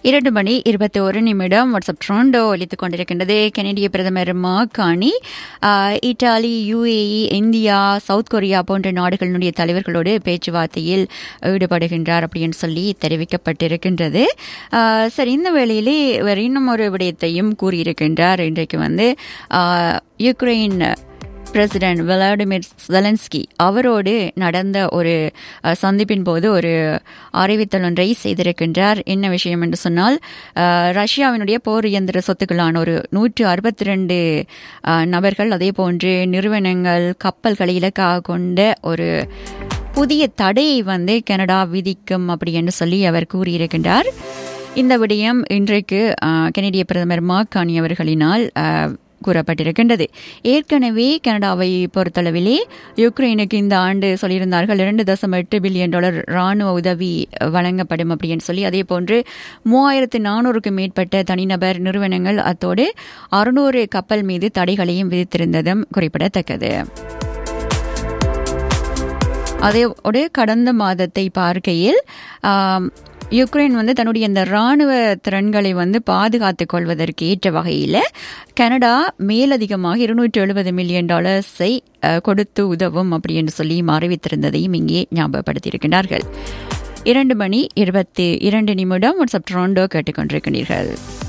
இரண்டு மணி இருபத்தி ஒரு நிமிடம் வாட்ஸ்அப் ட்ரோண்டோ ஒலித்துக் கொண்டிருக்கின்றது கனடிய பிரதமர் மாகாணி ஆஹ், Italy UAE India South Korea போன்ற நாடுகளினுடைய தலைவர்களோடு பேச்சுவார்த்தையில் ஈடுபடுகின்றார் அப்படின்னு சொல்லி தெரிவிக்கப்பட்டிருக்கின்றது ஆஹ், சரி இந்த வேளையிலே இவர் இன்னும் ஒரு விடயத்தையும் கூறியிருக்கின்றார் இன்றைக்கு வந்து ஆஹ், யுக்ரைன் பிரசிடென்ட் விளாடிமிர் ஜெலன்ஸ்கி அவரோடு நடந்த ஒரு அஹ், சந்திப்பின் போது ஒரு அறிவித்தல் ஒன்றை செய்திருக்கின்றார் என்ன விஷயம் என்று சொன்னால் அஹ், ரஷ்யாவினுடைய போர் இயந்திர சொத்துக்களான ஒரு நூற்று அறுபத்தி ரெண்டு நபர்கள் அதே போன்று நிறுவனங்கள் கப்பல்களை இலக்காக கொண்ட ஒரு புதிய தடையை வந்து கனடா விதிக்கும் அப்படி என்று சொல்லி அவர் கூறியிருக்கின்றார் இந்த விடயம் இன்றைக்கு அஹ், கனடிய பிரதமர் மாக்கானி அவர்களினால் அஹ், கூறப்பட்டிருக்கின்றது ஏற்கனவே கனடாவை பொறுத்தளவிலே யுக்ரைனுக்கு இந்த ஆண்டு சொல்லியிருந்தார்கள் இரண்டு தசம் எட்டு பில்லியன் டாலர் ராணுவ உதவி வழங்கப்படும் அப்படின்னு சொல்லி அதே போன்று மூவாயிரத்து நானூறுக்கும் மேற்பட்ட தனிநபர் நிறுவனங்கள் அத்தோடு அறுநூறு கப்பல் மீது தடைகளையும் விதித்திருந்ததும் குறிப்பிடத்தக்கது அதோடு கடந்த மாதத்தை பார்க்கையில் ஆம், யுக்ரைன் வந்து தன்னுடைய இந்த ராணுவ திறன்களை வந்து பாதுகாத்துக் கொள்வதற்கு ஏற்ற வகையில் கனடா மேலதிகமாக இருநூற்று எழுபது மில்லியன் டாலர்ஸை அஹ், கொடுத்து உதவும் அப்படி என்று சொல்லி அறிவித்திருந்ததையும் இங்கே ஞாபகப்படுத்தியிருக்கிறார்கள் இரண்டு மணி இருபத்தி இரண்டு நிமிடம் வாட்ஸ்அப் ட்ரோண்டோ கேட்டுக்கொண்டிருக்கிறீர்கள்